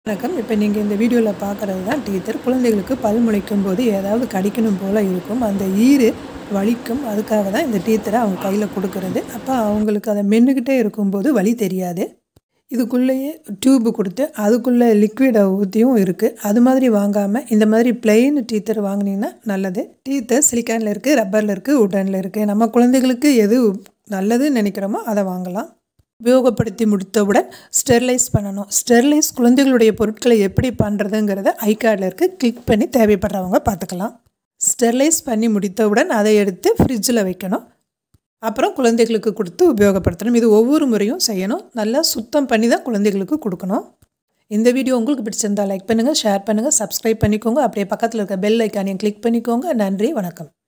வணக்கம் இப்போ நீங்கள் இந்த வீடியோவில் பார்க்குறது தான் டீத்தர் குழந்தைகளுக்கு பல் முளைக்கும் போது ஏதாவது கடிக்கணும் போல் இருக்கும் அந்த ஈறு வலிக்கும் அதுக்காக தான் இந்த டீத்தரை அவங்க கையில் கொடுக்கறது அப்போ அவங்களுக்கு அதை மென்னுக்கிட்டே இருக்கும்போது வலி தெரியாது இதுக்குள்ளேயே டியூப்பு கொடுத்து அதுக்குள்ளே லிக்விடை ஊற்றியும் இருக்குது அது மாதிரி வாங்காமல் இந்த மாதிரி பிளெயின் டீத்தர் வாங்கினீங்கன்னா நல்லது டீத்தர் சிலிக்கானில் இருக்குது ரப்பரில் இருக்குது உடனில் இருக்குது நம்ம குழந்தைகளுக்கு எது நல்லதுன்னு நினைக்கிறோமோ அதை வாங்கலாம் உபயோகப்படுத்தி முடித்தவுடன் ஸ்டெர்லைஸ் பண்ணணும் ஸ்டெர்லைஸ் குழந்தைகளுடைய பொருட்களை எப்படி பண்ணுறதுங்கிறத ஐ கார்டில் இருக்குது கிளிக் பண்ணி தேவைப்படுறவங்க பார்த்துக்கலாம் ஸ்டெர்லைஸ் பண்ணி முடித்தவுடன் அதை எடுத்து ஃப்ரிட்ஜில் வைக்கணும் அப்புறம் குழந்தைகளுக்கு கொடுத்து உபயோகப்படுத்தணும் இது ஒவ்வொரு முறையும் செய்யணும் நல்லா சுத்தம் பண்ணி தான் குழந்தைகளுக்கு கொடுக்கணும் இந்த வீடியோ உங்களுக்கு பிடிச்சிருந்தா லைக் பண்ணுங்கள் ஷேர் பண்ணுங்கள் சப்ஸ்கிரைப் பண்ணிக்கோங்க அப்படியே பக்கத்தில் இருக்க பெல் ஐக்கானையும் கிளிக் பண்ணிக்கோங்க நன்றி வணக்கம்